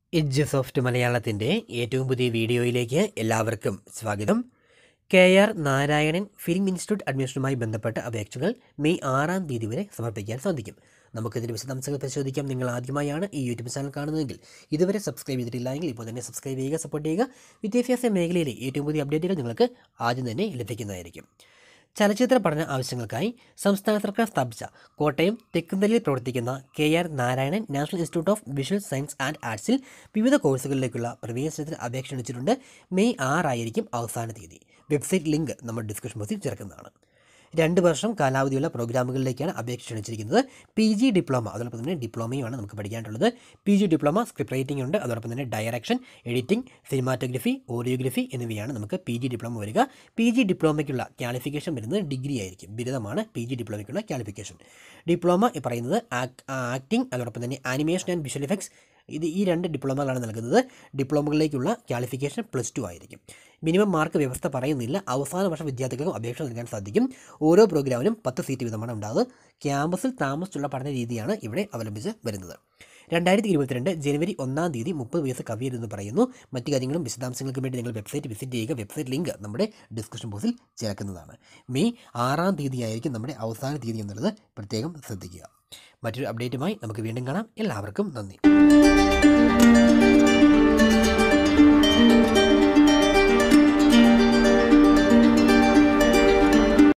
edge soft മലയാളത്തിൻ്റെ ഏറ്റവും പുതിയ വീഡിയോയിലേക്ക് എല്ലാവർക്കും സ്വാഗതം K R Narayanan film institute അഡ്മിഷനുമായി ബന്ധപ്പെട്ട അപേക്ഷകൾ മെയ് ആറാം തീയതി വരെ സമർപ്പിക്കാൻ സാധിക്കും നമുക്കിതിൻ്റെ വിശദാംശങ്ങൾ പരിശോധിക്കാം നിങ്ങൾ ആദ്യമായാണ് ഈ യൂട്യൂബ് ചാനൽ കാണുന്നതെങ്കിൽ ഇതുവരെ സബ്സ്ക്രൈബ് ചെയ്തിട്ടില്ല എങ്കിൽ ഇപ്പോൾ തന്നെ സബ്സ്ക്രൈബ് ചെയ്യുക സപ്പോർട്ട് ചെയ്യുക വിദ്യാഭ്യാസ മേഖലയിലെ ഏറ്റവും പുതിയ അപ്ഡേറ്റുകൾ നിങ്ങൾക്ക് ആദ്യം തന്നെ ലഭിക്കുന്നതായിരിക്കും ചലച്ചിത്ര പഠന ആവശ്യങ്ങൾക്കായി സംസ്ഥാന സർക്കാർ സ്ഥാപിച്ച കോട്ടയം തെക്കുന്തലിൽ പ്രവർത്തിക്കുന്ന K R Narayanan national institute of visual science and ആർട്സിൽ വിവിധ കോഴ്സുകളിലേക്കുള്ള പ്രവേശനത്തിന് അപേക്ഷ ക്ഷണിച്ചിട്ടുണ്ട് മെയ് ആറായിരിക്കും അവസാന തീയതി വെബ്സൈറ്റ് ലിങ്ക് നമ്മൾ ഡിസ്ക്രിപ്ഷൻ ബോക്സിൽ ചേർക്കുന്നതാണ് രണ്ട് വർഷം കാലാവധിയുള്ള പ്രോഗ്രാമുകളിലേക്കാണ് അപേക്ഷ ക്ഷണിച്ചിരിക്കുന്നത് പി ജി ഡിപ്ലോമ അതോടൊപ്പം തന്നെ ഡിപ്ലോമയുമാണ് നമുക്ക് പഠിക്കാനുള്ളത് P G diploma script writing ഉണ്ട് അതോടൊപ്പം തന്നെ ഡയറക്ഷൻ എഡിറ്റിംഗ് സിനിമാറ്റോഗ്രഫി ഓഡിയോഗ്രഫി എന്നിവയാണ് നമുക്ക് പി ജി ഡിപ്ലോമ വരിക പി ജി ഡിപ്ലോമയ്ക്കുള്ള ക്വാളിഫിക്കേഷൻ വരുന്നത് ഡിഗ്രി ആയിരിക്കും ബിരുദമാണ് പി ജി ഡിപ്ലോമയ്ക്കുള്ള ക്വാളിഫിക്കേഷൻ ഡിപ്ലോമ ഈ പറയുന്നത് ആക്ടിംഗ് അതോടൊപ്പം തന്നെ ആനിമേഷൻ ആൻഡ് വിഷ്വൽ എഫക്ട്സ് ഇത് ഈ രണ്ട് ഡിപ്ലോമകളാണ് നൽകുന്നത് ഡിപ്ലോമകളിലേക്കുള്ള ക്വാളിഫിക്കേഷൻ പ്ലസ് ടു ആയിരിക്കും മിനിമം മാർക്ക് വ്യവസ്ഥ പറയുന്നില്ല അവസാന വർഷ വിദ്യാർത്ഥികൾക്കും അപേക്ഷ നൽകാൻ സാധിക്കും ഓരോ പ്രോഗ്രാമിനും പത്ത് സീറ്റ് വീതമാണ് ഉണ്ടാകുന്നത് ക്യാമ്പസിൽ താമസിച്ചുള്ള പഠന രീതിയാണ് ഇവിടെ അവലംബിച്ച് വരുന്നത് രണ്ടായിരത്തി ഇരുപത്തിരണ്ട് ജനുവരി ഒന്നാം തീയതി മുപ്പത് വയസ്സ് കവിയരുതെന്ന് പറയുന്നു മറ്റു കാര്യങ്ങളും വിശദാംശങ്ങൾക്കും വേണ്ടി നിങ്ങൾ വെബ്സൈറ്റ് വിസിറ്റ് ചെയ്യുക വെബ്സൈറ്റ് ലിങ്ക് നമ്മുടെ ഡിസ്ക്രിപ്ഷൻ ബോക്സിൽ ചേർക്കുന്നതാണ് മെയ് ആറാം തീയതി ആയിരിക്കും നമ്മുടെ അവസാന തീയതി എന്നുള്ളത് പ്രത്യേകം ശ്രദ്ധിക്കുക മറ്റൊരു അപ്ഡേറ്റുമായി നമുക്ക് വീണ്ടും കാണാം എല്ലാവർക്കും നന്ദി